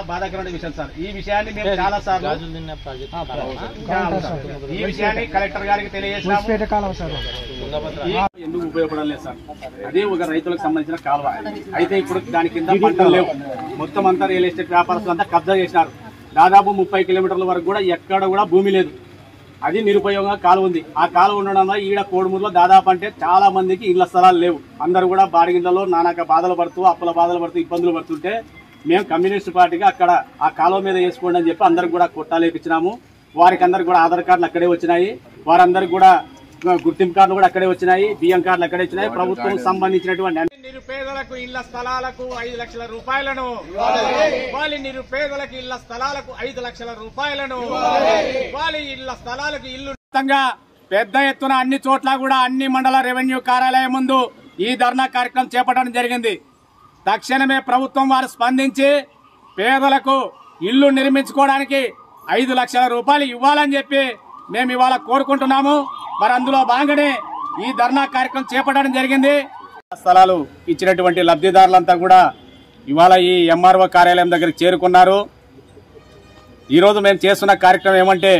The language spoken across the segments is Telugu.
బాధాకరమైన విషయం సార్ ఈ విషయాన్ని మేము చాలా సార్లు గాజులు తిన్న ప్రాజెక్ట్ ఆ, అవును సార్. ఈ విషయాన్ని కలెక్టర్ గారికి తెలియజేసినాము తుంగభద్ర ఈ ఎందుకు ఉపయోగపడం లేదు సార్ అదే ఒక రైతులకు సంబంధించిన కాలువ అయితే ఇప్పుడు దాని కింద పంటలు లేవు మొత్తం అంతా రియల్ ఎస్టేట్ వ్యాపారస్తులు అంతా కబ్జా చేసినారు దాదాపు ముప్పై కిలోమీటర్ల వరకు కూడా ఎక్కడ కూడా భూమి లేదు అది నిరుపయోగంగా కాలువ ఉంది ఆ కాలువ ఉండడం వల్ల ఈడ కోడుమూరులో దాదాపు అంటే చాలా మందికి ఇళ్ల స్థలాలు లేవు అందరూ కూడా బాడిగిందలో నానాక బాధలు పడుతూ అప్పుల బాధలు పడుతూ ఇబ్బందులు పడుతుంటే మేము కమ్యూనిస్ట్ పార్టీగా అక్కడ ఆ కాలువ మీద వేసుకోండి అని చెప్పి అందరికి కూడా కొట్టాలు వేపించినాము వారికి అందరికి కూడా ఆధార్ కార్డులు అక్కడే వచ్చినాయి వారందరికి కూడా గుర్తింపు కార్డులు కూడా అక్కడే వచ్చినాయి బియ్యం కార్డులు అక్కడే వచ్చినాయి ప్రభుత్వం సంబంధించినటువంటి అన్ని నిరుపేదలకు ఇళ్ల స్థలాలకు ఐదు లక్షల రూపాయలను వాళ్ళ నిరుపేదలకు ఇళ్ల స్థలాలకు ఐదు లక్షల రూపాయలను వాళ్ళ ఇళ్ల స్థలాలకు ఇల్లు పెద్ద ఎత్తున అన్ని చోట్ల కూడా అన్ని మండల రెవెన్యూ కార్యాలయం ముందు ఈ ధర్నా కార్యక్రమం చేపట్టడం జరిగింది తక్షణమే ప్రభుత్వం వారు స్పందించి పేదలకు ఇల్లు నిర్మించుకోవడానికి ఐదు లక్షల రూపాయలు ఇవ్వాలని చెప్పి మేము ఇవాళ కోరుకుంటున్నాము మరి అందులో భాగంగానే ఈ ధర్నా కార్యక్రమం చేపట్టడం జరిగింది స్థలాలు ఇచ్చినటువంటి లబ్ధిదారులంతా కూడా ఇవాళ ఈ ఎంఆర్ఓ కార్యాలయం దగ్గరికి చేరుకున్నారు ఈరోజు మేము చేస్తున్న కార్యక్రమం ఏమంటే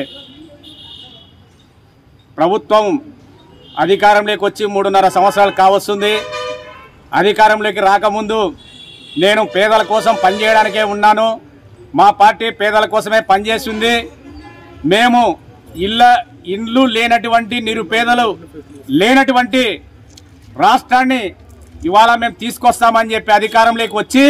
ప్రభుత్వం అధికారంలోకి వచ్చి మూడున్నర సంవత్సరాలు కావస్తుంది అధికారంలోకి రాకముందు నేను పేదల కోసం పనిచేయడానికే ఉన్నాను మా పార్టీ పేదల కోసమే పనిచేస్తుంది మేము ఇళ్ళ ఇండ్లు లేనటువంటి నిరుపేదలు లేనటువంటి రాష్ట్రాన్ని ఇవాళ మేము తీసుకొస్తామని చెప్పి అధికారంలోకి వచ్చి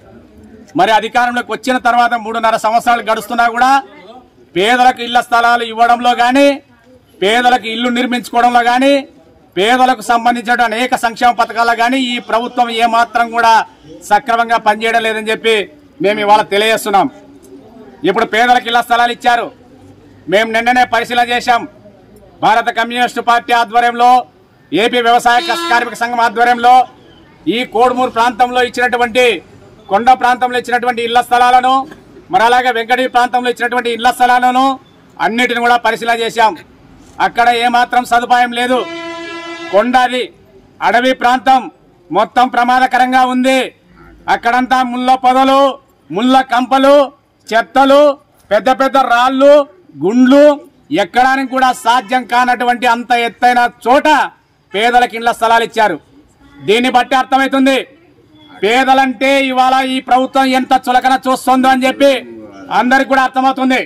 మరి అధికారంలోకి వచ్చిన తర్వాత మూడున్నర సంవత్సరాలు గడుస్తున్నా కూడా పేదలకు ఇళ్ల స్థలాలు ఇవ్వడంలో కానీ పేదలకు ఇల్లు నిర్మించుకోవడంలో కానీ పేదలకు సంబంధించిన అనేక సంక్షేమ పథకాలు కానీ ఈ ప్రభుత్వం ఏమాత్రం కూడా సక్రమంగా పనిచేయడం లేదని చెప్పి మేము ఇవాళ తెలియజేస్తున్నాం ఇప్పుడు పేదలకు ఇళ్ల స్థలాలు ఇచ్చారు మేము నిన్ననే పరిశీలన చేశాం భారత కమ్యూనిస్టు పార్టీ ఆధ్వర్యంలో ఏపీ వ్యవసాయ కష్ట కార్మిక సంఘం ఆధ్వర్యంలో ఈ కోడుమూరు ప్రాంతంలో ఇచ్చినటువంటి కొండ ప్రాంతంలో ఇచ్చినటువంటి ఇళ్ల స్థలాలను మరి అలాగే వెంకటగిరి ప్రాంతంలో ఇచ్చినటువంటి ఇళ్ల స్థలాలను అన్నిటిని కూడా పరిశీలన చేశాం అక్కడ ఏమాత్రం సదుపాయం లేదు కొండది అడవి ప్రాంతం మొత్తం ప్రమాదకరంగా ఉంది అక్కడంతా ముళ్ళ పొదలు ముళ్ళ కంపలు చెత్తలు పెద్ద పెద్ద రాళ్ళు గుండ్లు ఎక్కడానికి కూడా సాధ్యం కానటువంటి అంత ఎత్తైన చోట పేదలకు ఇండ్ల స్థలాలు ఇచ్చారు దీన్ని బట్టి అర్థమవుతుంది పేదలంటే ఇవాళ ఈ ప్రభుత్వం ఎంత చులకన చూస్తుందో అని చెప్పి అందరికి కూడా అర్థమవుతుంది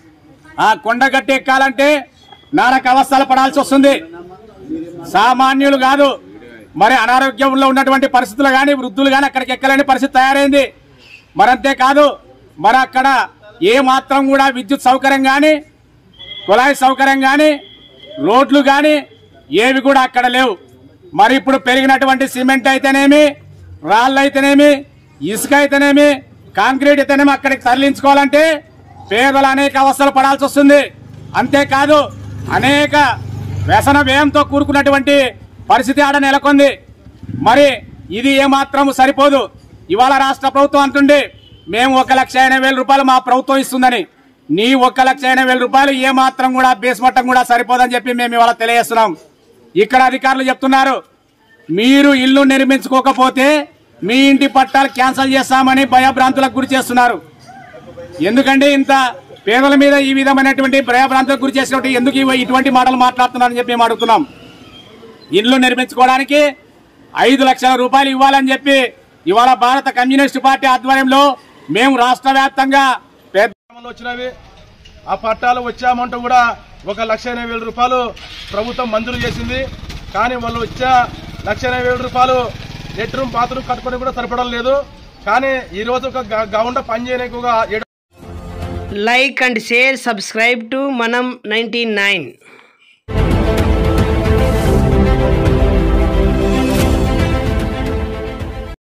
ఆ కొండగట్టి ఎక్కాలంటే నానక అవస్థలు పడాల్సి వస్తుంది సామాన్యులు కాదు మరి అనారోగ్యంలో ఉన్నటువంటి పరిస్థితులు కానీ వృద్ధులు కానీ అక్కడికి ఎక్కలేని పరిస్థితి తయారైంది మరి అంతేకాదు మరి అక్కడ ఏ మాత్రం కూడా విద్యుత్ సౌకర్యం కానీ కుళాయి సౌకర్యం కానీ రోడ్లు కానీ ఏవి కూడా అక్కడ లేవు మరి ఇప్పుడు పెరిగినటువంటి సిమెంట్ అయితేనేమి రాళ్ళు అయితేనేమి ఇసుక అయితేనేమి కాంక్రీట్ అయితేనేమి అక్కడికి తరలించుకోవాలంటే పేదలు అనేక అవస్థలు పడాల్సి వస్తుంది అంతేకాదు అనేక వ్యసన వ్యయంతో కూడుకున్నటువంటి పరిస్థితి ఆడ నెలకొంది మరి ఇది ఏమాత్రం సరిపోదు ఇవాళ రాష్ట్ర ప్రభుత్వం అంటుండే మేము ఒక లక్ష ఎనభై వేల రూపాయలు మా ప్రభుత్వం ఇస్తుందని నీ ఒక లక్ష ఎనభై వేల రూపాయలు ఏ మాత్రం కూడా బేస్ మట్టం కూడా సరిపోదని చెప్పి మేము ఇవాళ తెలియజేస్తున్నాం ఇక్కడ అధికారులు చెప్తున్నారు మీరు ఇల్లు నిర్మించుకోకపోతే మీ ఇంటి పట్టాలు క్యాన్సిల్ చేస్తామని భయభ్రాంతులకు గురి చేస్తున్నారు ఎందుకంటే ఇంత పేదల మీద ఈ విధమైనటువంటి భయభ్రాంతులకు గురి చేసినటువంటి ఎందుకు ఇవ- ఇటువంటి మాటలు మాట్లాడుతున్నారని చెప్పి మేము అడుగుతున్నాం ఇల్లు నిర్మించుకోవడానికి ఐదు లక్షల రూపాయలు ఇవ్వాలని చెప్పి ఇవాళ భారత కమ్యూనిస్ట్ పార్టీ ఆధ్వర్యంలో మేము రాష్ట్ర వ్యాప్తంగా పెద్ద గ్రామంలో వచ్చినవి ఆ పట్టాలు వచ్చామంటూ కూడా ఒక లక్ష ఎనభై వేల రూపాయలు ప్రభుత్వం మంజూరు చేసింది కానీ వాళ్ళు వచ్చే లక్ష ఎనభై వేల రూపాయలు లెట్రూమ్ బాత్రూమ్ కట్టుకొని కూడా సరిపడం లేదు కానీ ఈ రోజు ఒక గ- గౌండ పని చేయడానికి ఒక ఏడు like and share subscribe to manam 99